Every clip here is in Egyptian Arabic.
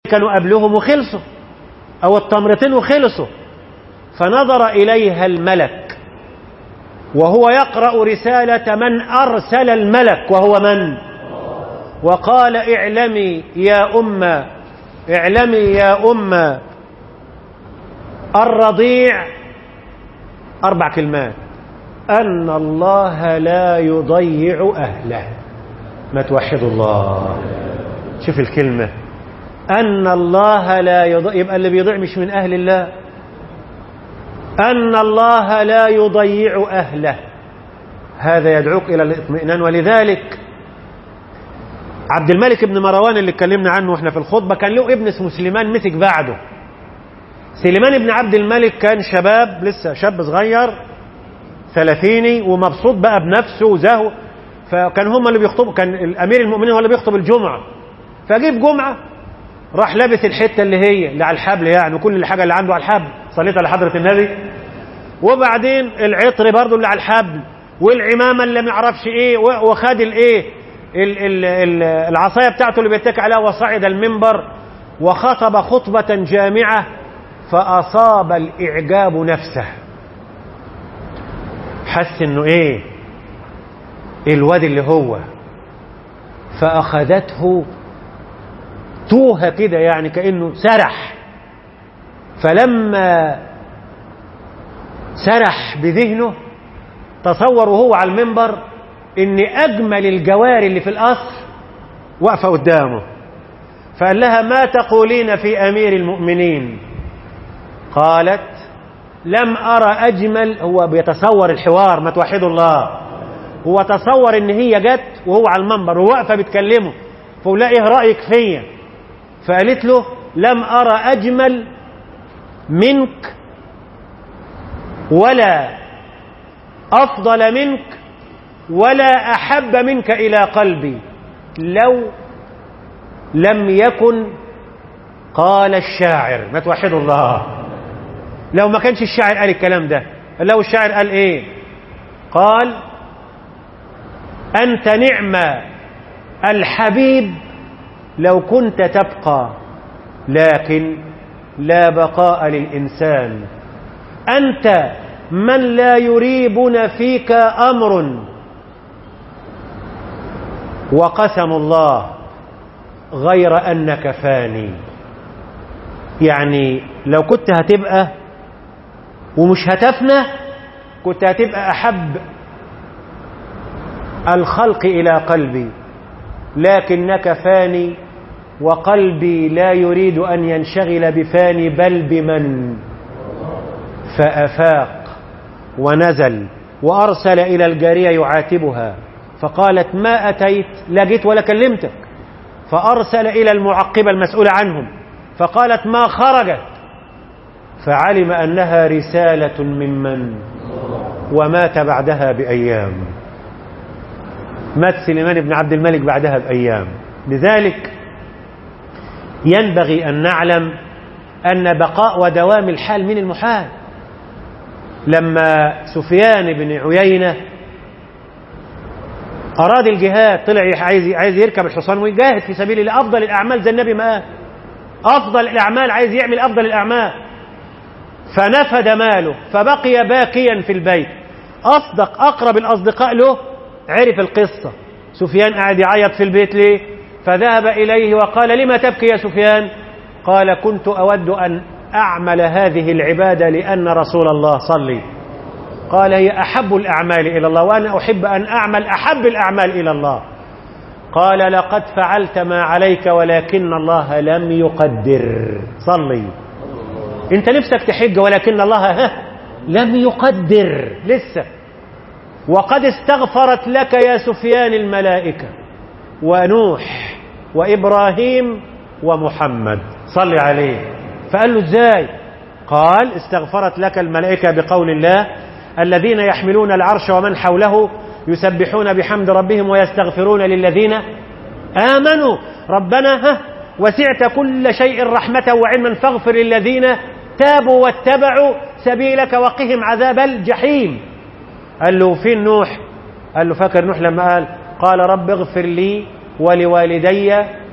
كانوا قبلهم وخلصوا أو التمرتين وخلصوا فنظر إليها الملك وهو يقرأ رسالة من أرسل الملك وهو من وقال اعلمي يا أمة اعلمي يا أمة الرضيع أربع كلمات أن الله لا يضيع أهله ما توحدوا الله شوف الكلمة أن الله لا يضيع يبقى اللي بيضيع مش من أهل الله أن الله لا يضيع أهله هذا يدعوك إلى الاطمئنان ولذلك عبد الملك بن مروان اللي اتكلمنا عنه واحنا في الخطبة كان له ابن اسمه سليمان مسك بعده سليمان بن عبد الملك كان شباب لسه شاب صغير ثلاثيني ومبسوط بقى بنفسه وزهو فكان هم اللي بيخطبوا كان الامير المؤمنين هو اللي بيخطب الجمعه فجيب جمعه راح لابس الحته اللي هي اللي على الحبل يعني وكل الحاجه اللي عنده على الحبل صليت على حضره النبي وبعدين العطر برضه اللي على الحبل والعمامه اللي ما يعرفش ايه وخد الايه العصايه بتاعته اللي بيتكي عليها وصعد المنبر وخطب خطبه جامعه فاصاب الاعجاب نفسه حس انه ايه الواد اللي هو فاخذته توهه كده يعني كانه سرح فلما سرح بذهنه تصور وهو على المنبر ان اجمل الجواري اللي في القصر واقفه قدامه فقال لها ما تقولين في امير المؤمنين قالت لم ارى اجمل هو بيتصور الحوار ما توحدوا الله هو تصور ان هي جت وهو على المنبر وواقفه بتكلمه فقول لها ايه رايك فيا فقالت له لم ارى اجمل منك ولا افضل منك ولا احب منك الى قلبي لو لم يكن قال الشاعر ما توحدوا الله لو ما كانش الشاعر قال الكلام ده لو الشاعر قال ايه قال انت نعم الحبيب لو كنت تبقى لكن لا بقاء للانسان انت من لا يريبنا فيك امر وقسم الله غير انك فاني يعني لو كنت هتبقى ومش هتفنى كنت هتبقى احب الخلق الى قلبي لكنك فاني وقلبي لا يريد ان ينشغل بفاني بل بمن فافاق ونزل وارسل الى الجاريه يعاتبها فقالت ما اتيت لا جيت ولا كلمتك فارسل الى المعقبه المسؤوله عنهم فقالت ما خرجت فعلم انها رساله ممن ومات بعدها بايام مات سليمان بن عبد الملك بعدها بايام لذلك ينبغي ان نعلم ان بقاء ودوام الحال من المحال لما سفيان بن عيينه اراد الجهاد طلع عايز عايز يركب الحصان ويجاهد في سبيل الله افضل الاعمال زي النبي ما قال افضل الاعمال عايز يعمل افضل الاعمال فنفد ماله فبقي باكيا في البيت اصدق اقرب الاصدقاء له عرف القصه سفيان قاعد يعيط في البيت ليه فذهب اليه وقال لما تبكي يا سفيان قال كنت اود ان اعمل هذه العباده لان رسول الله صلي قال هي احب الاعمال الى الله وانا احب ان اعمل احب الاعمال الى الله قال لقد فعلت ما عليك ولكن الله لم يقدر صلي انت نفسك تحج ولكن الله ها لم يقدر لسه وقد استغفرت لك يا سفيان الملائكة ونوح وإبراهيم ومحمد صل عليه فقال له ازاي قال استغفرت لك الملائكة بقول الله الذين يحملون العرش ومن حوله يسبحون بحمد ربهم ويستغفرون للذين آمنوا ربنا ها وسعت كل شيء رحمة وعلما فاغفر للذين تابوا واتبعوا سبيلك وقهم عذاب الجحيم قال له فين نوح قال له فاكر نوح لما قال قال رب اغفر لي ولوالدي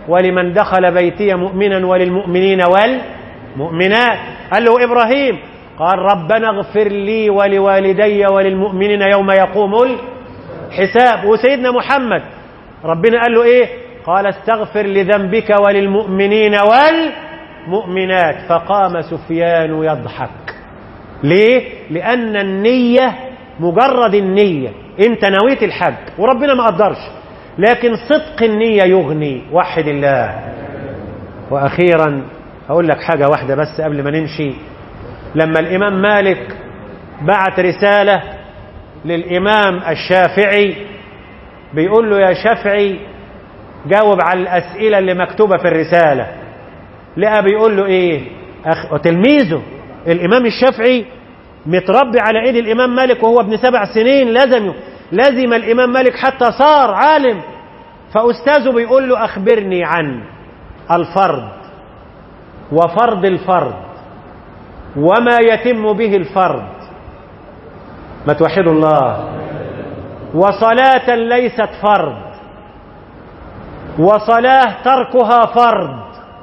ولمن دخل بيتي مؤمنا وللمؤمنين والمؤمنات قال له إبراهيم قال ربنا اغفر لي ولوالدي وللمؤمنين يوم يقوم الحساب وسيدنا محمد ربنا قال له ايه قال استغفر لذنبك وللمؤمنين والمؤمنات فقام سفيان يضحك ليه لأن النية مجرد النية انت نويت الحج وربنا ما قدرش لكن صدق النية يغني وحد الله وأخيرا أقول لك حاجة واحدة بس قبل ما نمشي لما الإمام مالك بعت رسالة للإمام الشافعي بيقول له يا شافعي جاوب على الأسئلة اللي مكتوبة في الرسالة لقى بيقول له إيه أخ... وتلميذه الإمام الشافعي متربي على ايد الامام مالك وهو ابن سبع سنين لزمه لزم الامام مالك حتى صار عالم فاستاذه بيقول له اخبرني عن الفرض وفرض الفرض وما يتم به الفرض ما توحدوا الله وصلاة ليست فرض وصلاة تركها فرض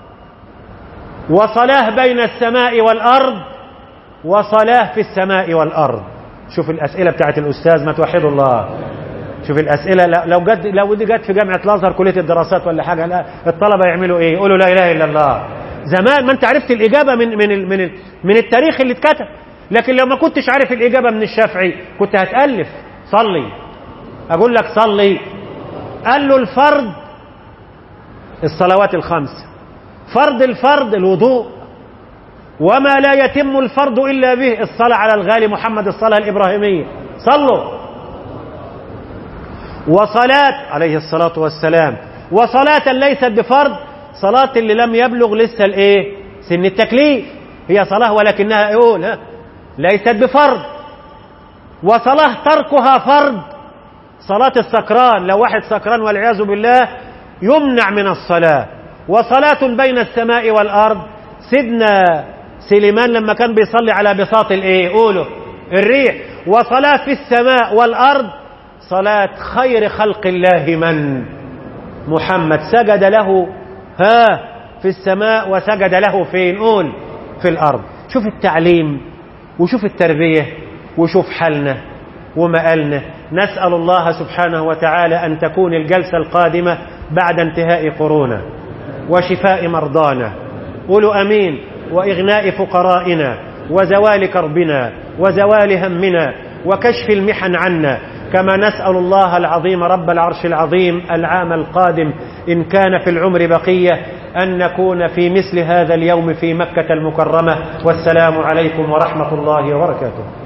وصلاة بين السماء والأرض وصلاة في السماء والأرض شوف الأسئلة بتاعت الأستاذ ما توحدوا الله شوف الأسئلة لو جد لو دي جت في جامعة الأزهر كلية الدراسات ولا حاجة لا الطلبة يعملوا إيه؟ يقولوا لا إله إلا الله زمان ما أنت عرفت الإجابة من من من من التاريخ اللي اتكتب لكن لو ما كنتش عارف الإجابة من الشافعي كنت هتألف صلي أقول لك صلي قال له الفرض الصلوات الخمس فرض الفرض الوضوء وما لا يتم الفرض إلا به الصلاة على الغالي محمد الصلاة الإبراهيمية صلوا وصلاة عليه الصلاة والسلام وصلاة ليست بفرض صلاة اللي لم يبلغ لسه الايه سن التكليف هي صلاة ولكنها يقول ليست بفرض وصلاة تركها فرض صلاة السكران لو واحد سكران والعياذ بالله يمنع من الصلاة وصلاة بين السماء والأرض سيدنا سليمان لما كان بيصلي على بساط الايه قولوا الريح وصلاة في السماء والأرض صلاة خير خلق الله من محمد سجد له ها في السماء وسجد له فين قول في الأرض شوف التعليم وشوف التربية وشوف حالنا ومآلنا نسأل الله سبحانه وتعالى أن تكون الجلسة القادمة بعد انتهاء قرونا وشفاء مرضانا قولوا أمين وإغناء فقرائنا وزوال كربنا وزوال همنا وكشف المحن عنا كما نسأل الله العظيم رب العرش العظيم العام القادم إن كان في العمر بقية أن نكون في مثل هذا اليوم في مكة المكرمة والسلام عليكم ورحمة الله وبركاته